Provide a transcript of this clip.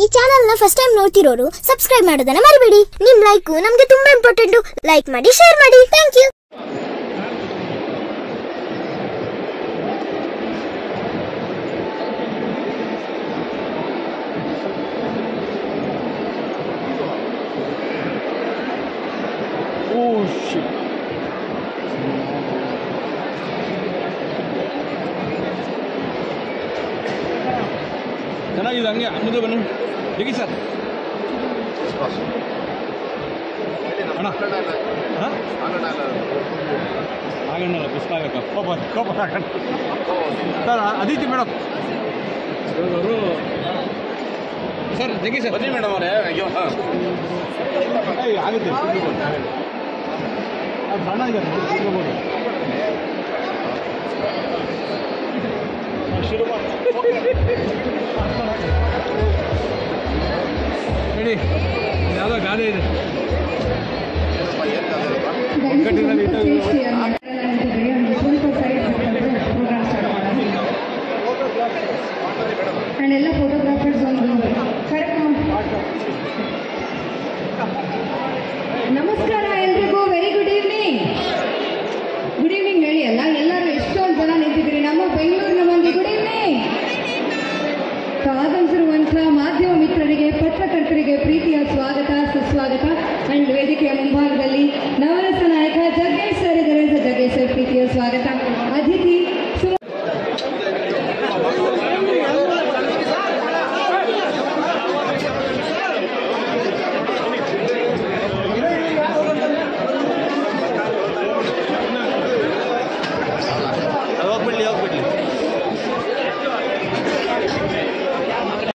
Channel ನ first time ನೋಡ್ತಿರೋರು subscribe ಮಾಡೋದನ್ನ ಮರಿಬೇಡಿ ನಿಮ್ ಲೈಕ್ ನಮ್ಗೆ ತುಂಬಾ ಇಂಪಾರ್ಟೆಂಟ್ ಲೈಕ್ ಮಾಡಿ ಶೇರ್ ಮಾಡಿ ಥ್ಯಾಂಕ್ ಯು Oh shit. ಚೆನ್ನಾಗಿದೆ ಹಂಗೆ ಮುಂದೆ ಬನ್ನಿ ಹೇಗಿ ಸರ್ ಅಣ್ಣ ಹಾಂ ಆಗಣ್ಣಲ್ಲ ಬಿಸಿಲಾಗಕ್ಕ ಕೋಪ ಕೋಪ ಆಗಣ್ಣ ಸರ್ ಅದಿತಿ ಮೇಡಮ್ ಅವರು ಸರ್ ಜಗ್ಗಿ ಸರ್ ಬನ್ನಿ ಮೇಡಮ್ ಅವರೇ ಅಯ್ಯೋ ಹಾಂ ಏಯ್, ಆಗುತ್ತೆ ತಿರ್ಗ್ಬೋದು, ಆಗುತ್ತೆ. ಅದು ಸಣ್ಣ ಇದೆ ತಿರ್ಗ್ಬೋದು. ಹಾ, ಶುರು ಮಾಡು. ಹೇಳಿ ಯಾವುದೋ ಗಾದೆ ಇದೆ ಒಗ್ಗಟ್ಟಿನಲ್ಲಿ ಇಟ್ಟು ಅಂಡ್ ಎಲ್ಲ ಫೋಟೋಗ್ರಾಫರ್ಸ್ ಒಂದು ಕರೆಕ್ಟ್ ನಮಸ್ಕಾರ ಎಲ್ರಿಗೂ very good evening good evening ಹೇಳಿ ಅಲ್ಲ ಎಲ್ಲರೂ ಎಷ್ಟೊಂದು ಜನ ನಿಂತಿದ್ದೀರಿ ನಮ್ಮ ಬೆಂಗಳೂರಿನ ಮಂದಿ ಗುಡ್ ಈವ್ನಿಂಗ್ ಆಗಮಿಸಿರುವಂಥ ಮಾಧ್ಯಮ ಮಿತ್ರರಿಗೆ ಪತ್ರಕರ್ತರಿಗೆ ಪ್ರೀತಿಯ ಸ್ವಾಗತ ಸುಸ್ವಾಗತ ಅಂಡ್ ವೇದಿಕೆಯ ಮುಂಭಾಗದಲ್ಲಿ ನವರಸ ನಾಯಕ ಜಗ್ಗೇಶ್ ಸರ್ ಇದ್ದಾರೆ ಜಗ್ಗೇಶ್ ಸರ್ ಪ್ರೀತಿಯ ಸ್ವಾಗತ ಅತಿಥಿ